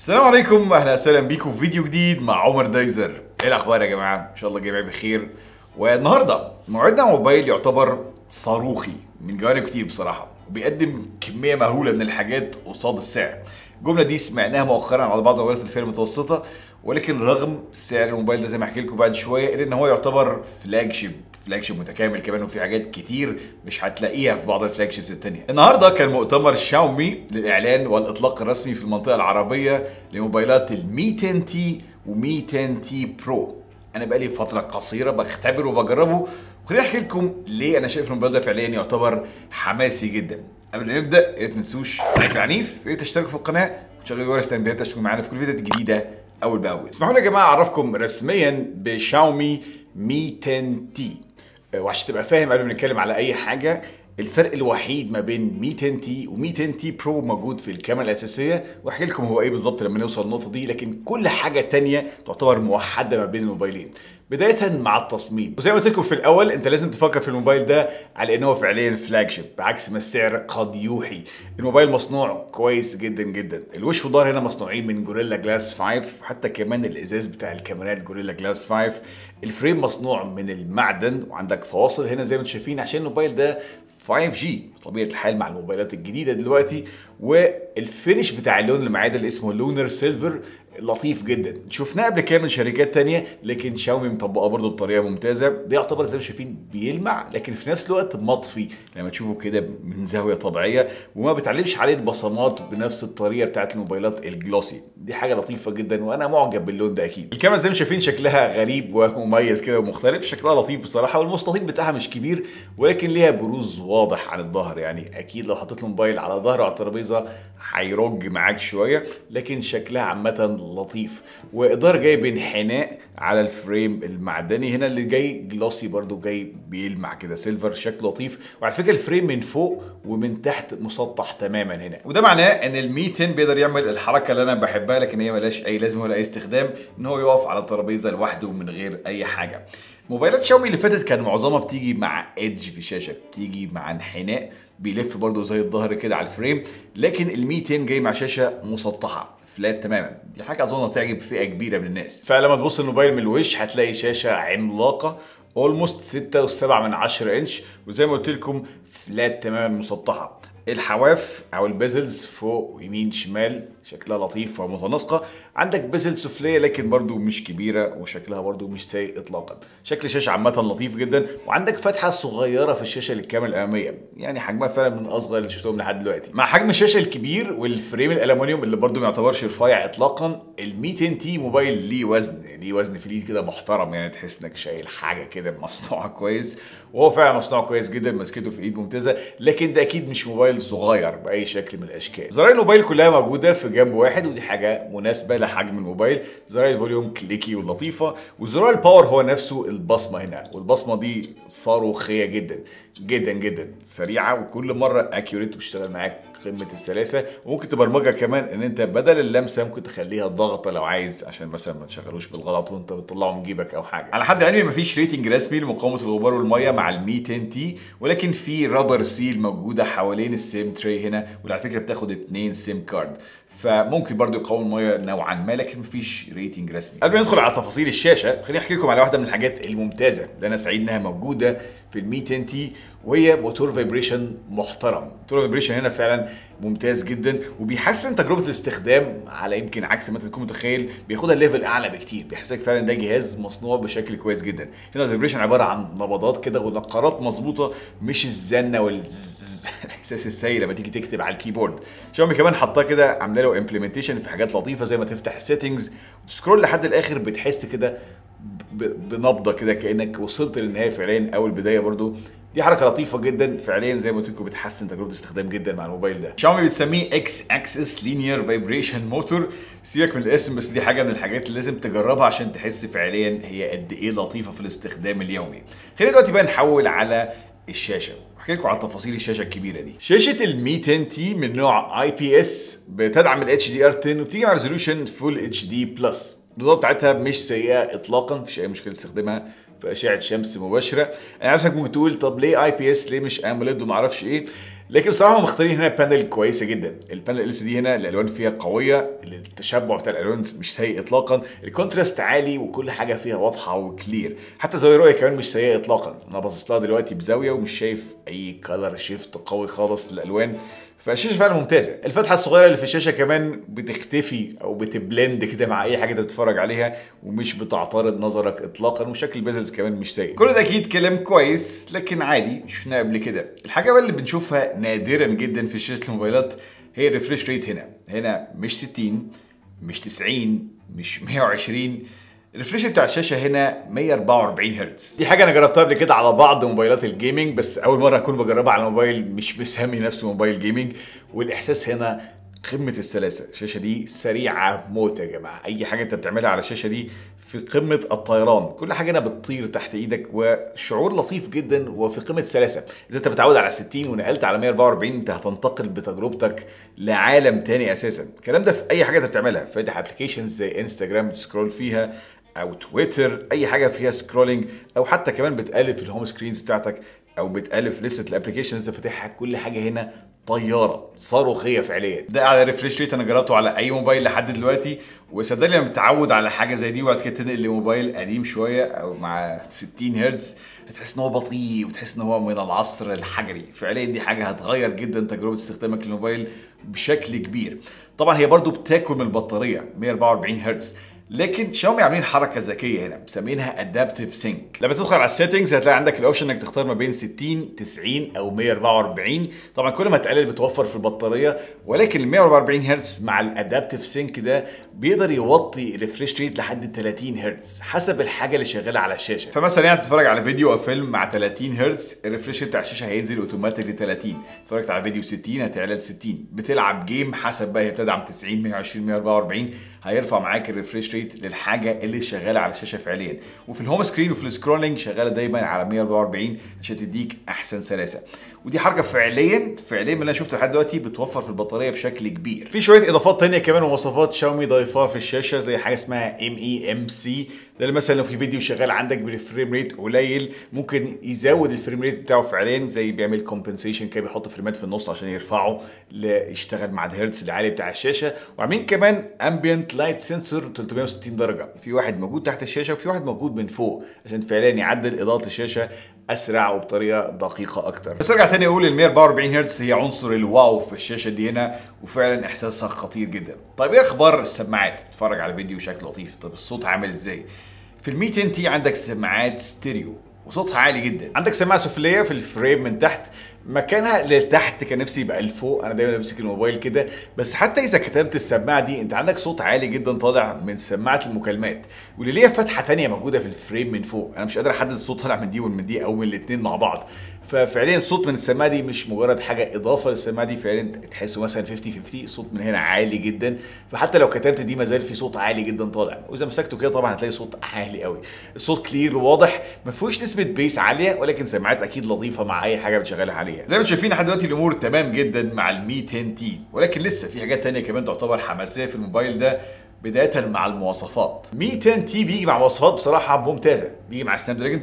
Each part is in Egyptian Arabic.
السلام عليكم اهلا وسهلا بيكم في فيديو جديد مع عمر دايزر ايه الاخبار يا جماعه ان شاء الله جميع بخير والنهارده موعدنا موبايل يعتبر صاروخي من جوانب كتير بصراحه وبيقدم كميه مهوله من الحاجات قصاد السعر الجمله دي سمعناها مؤخرا على بعض موبايلات الفئه المتوسطه ولكن رغم سعر الموبايل ده زي ما احكي لكم بعد شويه الا ان هو يعتبر فلاج شيب فلاج شيب متكامل كمان وفي حاجات كتير مش هتلاقيها في بعض الفلاج شيبس التانية النهارده كان مؤتمر شاومي للاعلان والاطلاق الرسمي في المنطقه العربيه لموبايلات ال Mi 10 تي و Mi 10 تي برو انا بقالي فتره قصيره بختبره وبجربه وخليني احكي لكم ليه انا شايف الموبايل ده فعليا يعتبر حماسي جدا قبل ما نبدا يا ريت ما تنسوش لايك العنيف يا ريت تشتركوا في القناه وتشغلوا جرس التنبيهات عشان تكونوا معانا في كل فيديو جديده اول باول اسمحوا لي يا جماعه اعرفكم رسميا بشاومي مي 10 تي وعشان تبقى فاهم قبل ما نتكلم على اي حاجه الفرق الوحيد ما بين مي 10 تي ومي 10 تي برو موجود في الكاميرا الاساسيه واحكي لكم هو ايه بالظبط لما نوصل للنقطه دي لكن كل حاجه تانية تعتبر موحده ما بين الموبايلين بدايه مع التصميم وزي ما قلت لكم في الاول انت لازم تفكر في الموبايل ده على ان هو فعليا فلاج شيب بعكس ما السعر قد يوحي الموبايل مصنوع كويس جدا جدا الوش والظهر هنا مصنوعين من جوريلا جلاس 5 حتى كمان الازاز بتاع الكاميرات جوريلا جلاس 5 الفريم مصنوع من المعدن وعندك فواصل هنا زي ما انتم شايفين عشان الموبايل ده 5G طبيعه الحال مع الموبايلات الجديده دلوقتي والفينش بتاع اللون اللي معاه ده اللي اسمه لونر سيلفر لطيف جدا شفناه قبل كده من شركات تانية لكن شاومي مطبقه برضه بطريقه ممتازه ده يعتبر زي ما شايفين بيلمع لكن في نفس الوقت مطفي لما تشوفه كده من زاويه طبيعيه وما بتعلمش عليه البصمات بنفس الطريقه بتاعت الموبايلات الجلوسي دي حاجه لطيفه جدا وانا معجب باللون ده اكيد الكاميرا زي ما شايفين شكلها غريب ومميز كده ومختلف شكلها لطيف بصراحه والمستطيل بتاعها مش كبير ولكن ليها بروز واضح عن الظهر يعني اكيد لو حطيت الموبايل على ظهره على الترابيزه هيرج معاك شويه لكن شكلها عامه لطيف واضاءه جاي بانحناء على الفريم المعدني هنا اللي جاي جلوسي برضو جاي بيلمع كده سيلفر شكل لطيف وعلى فكره الفريم من فوق ومن تحت مسطح تماما هنا وده معناه ان المي 10 بيقدر يعمل الحركه اللي انا بحبها لكن هي ملهاش اي لازمه ولا اي استخدام ان هو يقف على الترابيزه لوحده من غير اي حاجه موبايلات شاومي اللي فاتت كان معظمها بتيجي مع ايدج في الشاشه بتيجي مع انحناء بيلف برضه زي الظهر كده على الفريم لكن ال 200 جاي مع شاشه مسطحه فلات تماما دي حاجه اظن تعجب فئه كبيره من الناس فلما تبص الموبايل من الوش هتلاقي شاشه عملاقه اولموست 6 و7 من 10 انش وزي ما قلت لكم فلات تماما مسطحه الحواف او البيزلز فوق ويمين شمال شكلها لطيف ومتناسقه عندك بيزل سفليه لكن برضو مش كبيره وشكلها برضو مش سيء اطلاقا شكل الشاشه عامه لطيف جدا وعندك فتحه صغيره في الشاشه للكاميرا الاماميه يعني حجمها فعلا من اصغر اللي شفتهم لحد دلوقتي مع حجم الشاشه الكبير والفريم الالومنيوم اللي برضو ما يعتبرش رفيع اطلاقا ال 200 تي موبايل ليه وزن ليه وزن في الايد كده محترم يعني تحس انك شايل حاجه كده مصنوعه كويس وهو فعلا مصنوع كويس جدا مسكته في الايد ممتازه لكن ده اكيد مش موبايل صغير باي شكل من الاشكال زراير الموبايل كلها موجوده في جنب واحد ودي حاجه مناسبه لحجم الموبايل زرار الفوليوم كليكي ولطيفه وزرار الباور هو نفسه البصمه هنا والبصمه دي صاروخيه جدا جدا جدا سريعه وكل مره اكيوريت بتشتغل معاك قمه السلاسه وممكن تبرمجها كمان ان انت بدل اللمسه ممكن تخليها ضغطه لو عايز عشان مثلا ما تشغلوش بالغلط وانت بتطلعه من جيبك او حاجه على حد علمي مفيش ريتنج رسمي لمقاومه الغبار والميه مع ال 100 تي ولكن في رابر سيل موجوده حوالين السيم تري هنا وعلى فكره بتاخد اتنين سيم كارد فممكن برضو يقاوم الميه نوعا ما لكن مفيش ريتنج رسمي قبل ما ندخل على تفاصيل الشاشه خليني احكي لكم على واحده من الحاجات الممتازه اللي انا سعيد انها موجوده في ال 100 تي وهي موتور فايبريشن محترم موتور فايبريشن هنا فعلا ممتاز جدا وبيحسن تجربه الاستخدام على يمكن عكس ما انت تكون متخيل بياخدها ليفل اعلى بكتير بيحسسك فعلا ده جهاز مصنوع بشكل كويس جدا هنا الفايبريشن عباره عن نبضات كده ونقرات مظبوطه مش الزنه والاحساس السيء لما تيجي تكتب على الكيبورد شاومي كمان حطاه كده عامله له امبلمنتيشن في حاجات لطيفه زي ما تفتح السيتنجز وتسكرول لحد الاخر بتحس كده بنبضه كده كانك وصلت للنهايه فعليا او البدايه برضو دي حركه لطيفه جدا فعليا زي ما قلت لكم بتحسن تجربه الاستخدام جدا مع الموبايل ده شاومي بتسميه اكس اكسس لينير فايبريشن موتور سيبك من الاسم بس دي حاجه من الحاجات اللي لازم تجربها عشان تحس فعليا هي قد ايه لطيفه في الاستخدام اليومي خلينا دلوقتي بقى نحول على الشاشه احكي لكم على تفاصيل الشاشه الكبيره دي شاشه ال 100 تي من نوع اي بي اس بتدعم الاتش دي ار 10 وبتيجي مع ريزولوشن فول اتش دي بلس الإضاءة بتاعتها مش سيئة إطلاقا مفيش أي مشكلة تستخدمها في أشعة شمس مباشرة أنا عارف إنك ممكن تقول طب ليه أي بي إس ليه مش أموليد وما أعرفش إيه لكن بصراحه هم مختارين هنا بانل كويسه جدا البانل ال دي هنا الالوان فيها قويه التشبع بتاع الالوان مش سيء اطلاقا الكونتراست عالي وكل حاجه فيها واضحه وكلير حتى زاويه الرؤيه كمان مش سيئه اطلاقا انا باصص لها دلوقتي بزاويه ومش شايف اي كلر شيفت قوي خالص للالوان فالشاشه فعلا ممتازه الفتحه الصغيره اللي في الشاشه كمان بتختفي او بتبلند كده مع اي حاجه انت بتتفرج عليها ومش بتعترض نظرك اطلاقا وشكل البيزلز كمان مش سيء كل ده اكيد كلام كويس لكن عادي شفناه قبل كده الحاجه بقى اللي بنشوفها نادرا جدا في شاشه الموبايلات هي الريفريش ريت هنا هنا مش 60 مش 90 مش 120 الريفريش بتاع الشاشه هنا 144 هرتز دي حاجه انا جربتها قبل كده على بعض موبايلات الجيمنج بس اول مره اكون بجربها على موبايل مش بيسمي نفسه موبايل جيمنج والاحساس هنا قمه السلاسه الشاشه دي سريعه موت يا جماعه اي حاجه انت بتعملها على الشاشه دي في قمه الطيران كل حاجه هنا بتطير تحت ايدك وشعور لطيف جدا وفي قمه السلاسه اذا انت متعود على 60 ونقلت على 144 انت هتنتقل بتجربتك لعالم تاني اساسا الكلام ده في اي حاجه انت بتعملها فاتح ابلكيشنز زي انستجرام تسكرول فيها او تويتر اي حاجه فيها سكرولينج او حتى كمان بتقلب في الهوم سكرينز بتاعتك او بتقلب في لسته الابلكيشنز فاتحها كل حاجه هنا طياره صاروخيه فعليا ده على ريفريش ريت انا جربته على اي موبايل لحد دلوقتي وصدقني لما متعود على حاجه زي دي وبعد كده تنقل لموبايل قديم شويه او مع 60 هرتز هتحس ان هو بطيء وتحس ان هو من العصر الحجري فعليا دي حاجه هتغير جدا تجربه استخدامك للموبايل بشكل كبير طبعا هي برضو بتاكل من البطاريه 144 هرتز لكن شاومي عاملين حركه ذكيه هنا مسمينها ادابتيف سينك لما تدخل على السيتنجز هتلاقي عندك الاوبشن انك تختار ما بين 60 90 او 144 طبعا كل ما تقلل بتوفر في البطاريه ولكن ال 144 هرتز مع الادابتيف سينك ده بيقدر يوطي الريفريش ريت لحد 30 هرتز حسب الحاجه اللي شغاله على الشاشه فمثلا يعني بتتفرج على فيديو او فيلم مع 30 هرتز الريفريش ريت بتاع الشاشه هينزل اوتوماتيك ل 30 اتفرجت على فيديو 60 هتعلى ل 60 بتلعب جيم حسب بقى هي بتدعم 90 120 144 هيرفع معاك الريفريش ريت للحاجه اللي شغاله على الشاشه فعليا وفي الهوم سكرين وفي السكرولنج شغاله دايما على 144 عشان تديك احسن سلاسه ودي حركه فعليا فعليا من اللي انا شفته لحد دلوقتي بتوفر في البطاريه بشكل كبير في شويه اضافات تانية كمان ومواصفات شاومي ضايفاها في الشاشه زي حاجه اسمها ام اي ام سي ده مثلا لو في فيديو شغال عندك بالفريم ريت قليل ممكن يزود الفريم ريت بتاعه فعليا زي بيعمل كومبنسيشن كده بيحط فريمات في النص عشان يرفعه يشتغل مع الهرتز العالي بتاع الشاشه وعاملين كمان امبيانت لايت سنسور 360 درجه في واحد موجود تحت الشاشه وفي واحد موجود من فوق عشان فعليا يعدل اضاءه الشاشه اسرع وبطريقه دقيقه اكتر بس ارجع تاني اقول ال 144 هرتز هي عنصر الواو في الشاشه دي هنا وفعلا احساسها خطير جدا طيب ايه اخبار السماعات بتتفرج على فيديو شكل لطيف طب الصوت عامل ازاي في ال 100 تي عندك سماعات ستيريو وصوتها عالي جدا عندك سماعه سفليه في الفريم من تحت مكانها لتحت كان نفسي يبقى لفوق انا دايما بمسك الموبايل كده بس حتى اذا كتبت السماعه دي انت عندك صوت عالي جدا طالع من سماعه المكالمات واللي ليها فتحه تانية موجوده في الفريم من فوق انا مش قادر احدد الصوت طالع من دي ومن دي او من الاثنين مع بعض ففعليا الصوت من السماعه دي مش مجرد حاجه اضافه للسماعه دي فعليا تحسه مثلا 50 50 الصوت من هنا عالي جدا فحتى لو كتبت دي ما زال في صوت عالي جدا طالع واذا مسكته كده طبعا هتلاقي صوت عالي قوي الصوت كلير وواضح ما فيهوش نسبه بيس عاليه ولكن سماعات اكيد لطيفه مع اي حاجه بتشغلها عليها زي ما انتم شايفين لحد دلوقتي الامور تمام جدا مع ال 100 تي ولكن لسه في حاجات تانية كمان تعتبر حماسيه في الموبايل ده بدايه مع المواصفات 110 تي بيجي مع مواصفات بصراحه ممتازه بيجي مع سناب دراجون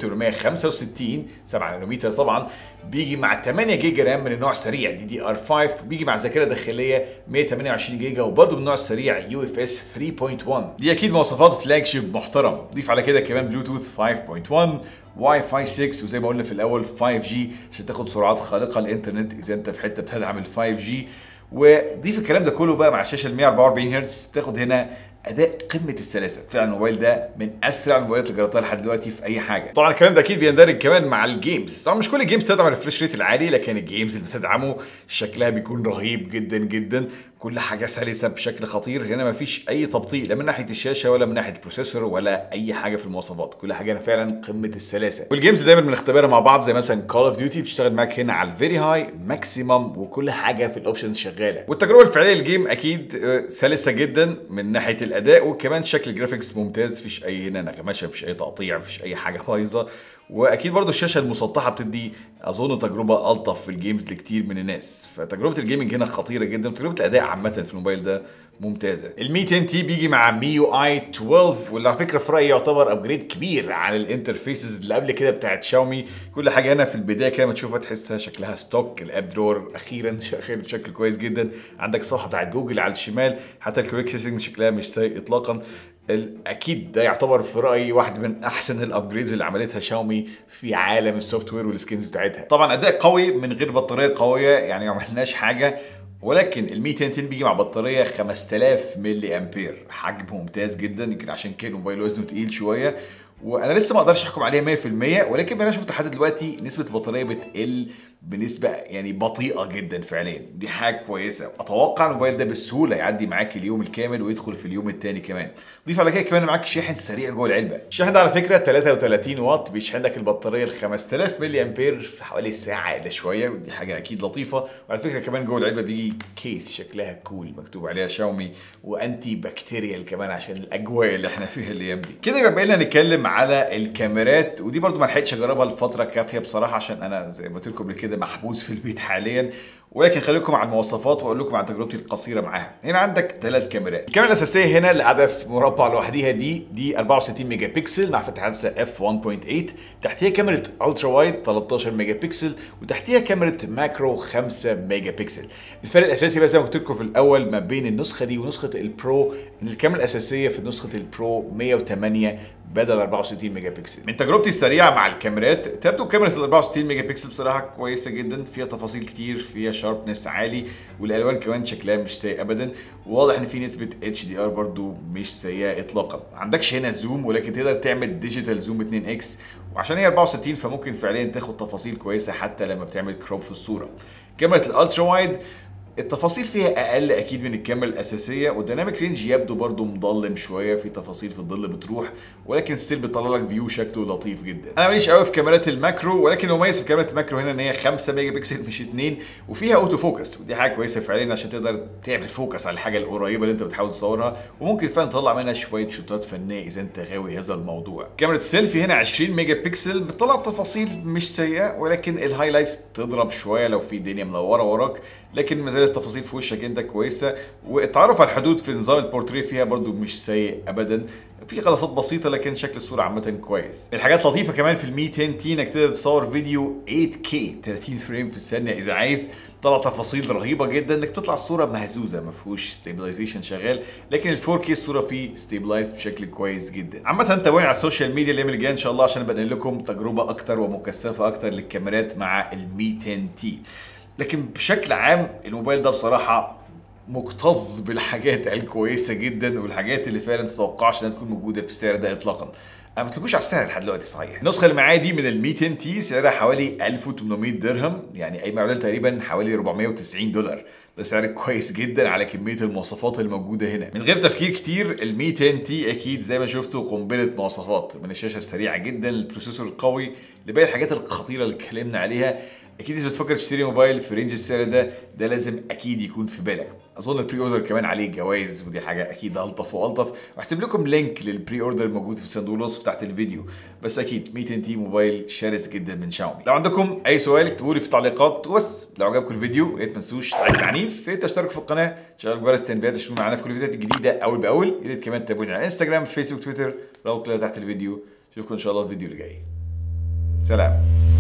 865 7 نانومتر طبعا بيجي مع 8 جيجا رام من النوع السريع دي دي ار 5 بيجي مع ذاكره داخليه 128 جيجا وبرده من النوع السريع يو اف اس 3.1 دي اكيد مواصفات فلاج شيب محترم ضيف على كده كمان بلوتوث 5.1 واي فاي 6 وزي ما قلنا في الاول 5 جي عشان تاخد سرعات خارقه للانترنت اذا انت في حته بتدعم ال 5 جي وضيف الكلام ده كله بقى مع الشاشه ال 144 هرتز بتاخد هنا اداء قمه السلاسه فعلا الموبايل ده من اسرع الموبايلات اللي جربتها لحد دلوقتي في اي حاجه طبعا الكلام ده اكيد بيندرج كمان مع الجيمز طبعا مش كل الجيمز تدعم الريفريش ريت العالي لكن الجيمز اللي بتدعمه شكلها بيكون رهيب جدا جدا كل حاجه سلسه بشكل خطير هنا مفيش اي تبطيء لا من ناحيه الشاشه ولا من ناحيه البروسيسور ولا اي حاجه في المواصفات كل حاجه هنا فعلا قمه السلاسه والجيمز دايما بنختبرها مع بعض زي مثلا كول اوف ديوتي بتشتغل معاك هنا على الفيري هاي ماكسيمم وكل حاجه في الاوبشنز شغاله والتجربه الفعليه للجيم اكيد سلسه جدا من ناحيه الاداء وكمان شكل الجرافيكس ممتاز مفيش اي هنا نغمشه مفيش اي تقطيع مفيش اي حاجه بايظه واكيد برضو الشاشه المسطحه بتدي اظن تجربه الطف في الجيمز لكتير من الناس فتجربه الجيمنج هنا خطيره جدا وتجربه الاداء عامه في الموبايل ده ممتازه ال 200 تي بيجي مع مي يو اي 12 واللي على فكره في رايي يعتبر ابجريد كبير عن الانترفيسز اللي قبل كده بتاعت شاومي كل حاجه هنا في البدايه كده ما تشوفها تحسها شكلها ستوك الاب درور اخيرا شغال بشكل كويس جدا عندك الصفحه بتاعت جوجل على الشمال حتى الكويك سيتنج شكلها مش سيء اطلاقا اكيد ده يعتبر في رايي واحد من احسن الابجريدز اللي عملتها شاومي في عالم السوفت وير والسكنز بتاعتها طبعا اداء قوي من غير بطاريه قويه يعني ما عملناش حاجه ولكن ال 210 بيجي مع بطاريه 5000 ملي امبير حجم ممتاز جدا يمكن عشان كان موبايل وزنه تقيل شويه وانا لسه ما اقدرش احكم عليها 100% ولكن انا شفت لحد دلوقتي نسبه البطاريه بتقل بنسبه يعني بطيئه جدا فعليا دي حاجه كويسه اتوقع الموبايل ده بسهوله يعدي معاك اليوم الكامل ويدخل في اليوم الثاني كمان ضيف على كده كمان معاك شاحن سريع جوه العلبه الشاحن ده على فكره 33 واط بيشحن لك البطاريه ل 5000 ملي امبير في حوالي ساعه الا شويه ودي حاجه اكيد لطيفه وعلى فكره كمان جوه العلبه بيجي كيس شكلها كول مكتوب عليها شاومي وانتي بكتيريال كمان عشان الاجواء اللي احنا فيها الايام دي كده يبقى بقينا نتكلم على الكاميرات ودي برضو ما لحقتش اجربها لفتره كافيه بصراحه عشان انا زي ما قلت لكم قبل كده محبوس في البيت حاليا ولكن خليكم على المواصفات واقول لكم عن تجربتي القصيره معاها هنا عندك ثلاث كاميرات الكاميرا الاساسيه هنا اللي قاعده في مربع لوحديها دي دي 64 ميجا بكسل مع فتحه عدسه اف 1.8 تحتيها كاميرا الترا وايد 13 ميجا بكسل وتحتيها كاميرا ماكرو 5 ميجا بكسل الفرق الاساسي بقى زي ما قلت لكم في الاول ما بين النسخه دي ونسخه البرو ان الكاميرا الاساسيه في نسخه البرو 108 بدل 64 ميجا بكسل من تجربتي السريعه مع الكاميرات تبدو كاميرا ال 64 ميجا بكسل بصراحه كويسه جدا فيها تفاصيل كتير فيها شاربنس عالي والالوان كمان شكلها مش سيء ابدا وواضح ان في نسبه اتش دي ار برضو مش سيئه اطلاقا ما عندكش هنا زوم ولكن تقدر تعمل ديجيتال زوم 2 اكس وعشان هي 64 فممكن فعليا تاخد تفاصيل كويسه حتى لما بتعمل كروب في الصوره كاميرا الالترا وايد التفاصيل فيها اقل اكيد من الكاميرا الاساسيه والديناميك رينج يبدو برضو مظلم شويه في تفاصيل في الظل بتروح ولكن ستيل بيطلع لك فيو شكله لطيف جدا انا ماليش قوي في كاميرات الماكرو ولكن المميز في كاميرات الماكرو هنا ان هي 5 ميجا بكسل مش 2 وفيها اوتو فوكس ودي حاجه كويسه فعليا عشان تقدر تعمل فوكس على الحاجه القريبه اللي انت بتحاول تصورها وممكن فعلا تطلع منها شويه شوتات فنيه اذا انت غاوي هذا الموضوع كاميرا السيلفي هنا 20 ميجا بكسل بتطلع تفاصيل مش سيئه ولكن الهايلايتس تضرب شويه لو في دنيا منوره وراك لكن ما زالت التفاصيل في وشك انت كويسه والتعرف على الحدود في نظام البورتريه فيها برضو مش سيء ابدا في غلطات بسيطه لكن شكل الصوره عامه كويس الحاجات لطيفه كمان في ال 210 تي انك تقدر تصور فيديو 8K 30 فريم في الثانيه اذا عايز طلع تفاصيل رهيبه جدا انك تطلع الصوره مهزوزه ما فيهوش ستابلايزيشن شغال لكن ال 4K الصوره فيه ستابلايز بشكل كويس جدا عامه تابعوني على السوشيال ميديا الايام اللي جايه ان شاء الله عشان ابقى لكم تجربه اكتر ومكثفه اكتر للكاميرات مع ال 210 تي لكن بشكل عام الموبايل ده بصراحه مكتظ بالحاجات الكويسه جدا والحاجات اللي فعلا تتوقعش انها تكون موجوده في السعر ده اطلاقا انا ما قلتلكوش على السعر لحد دلوقتي صحيح النسخه اللي معايا دي من ال 200 تي سعرها حوالي 1800 درهم يعني اي معدل تقريبا حوالي 490 دولار ده سعر كويس جدا على كميه المواصفات الموجوده هنا من غير تفكير كتير ال 200 تي اكيد زي ما شفتوا قنبله مواصفات من الشاشه السريعه جدا البروسيسور القوي لباقي الحاجات الخطيره اللي اتكلمنا عليها اكيد اذا بتفكر تشتري موبايل في رينج السعر ده ده لازم اكيد يكون في بالك اظن البري اوردر كمان عليه جوائز ودي حاجه اكيد الطف والطف وهسيب لكم لينك للبري اوردر موجود في صندوق الوصف تحت الفيديو بس اكيد 200 تي موبايل شرس جدا من شاومي لو عندكم اي سؤال اكتبوا لي في التعليقات وبس لو عجبكم الفيديو يا ريت ما تنسوش لايك عنيف يا ريت تشتركوا في القناه تشغلوا جرس التنبيهات عشان معانا في كل الفيديوهات الجديده اول باول يا ريت كمان تتابعوني على انستجرام فيسبوك تويتر لو كده تحت الفيديو اشوفكم ان شاء الله في الفيديو اللي جاي سلام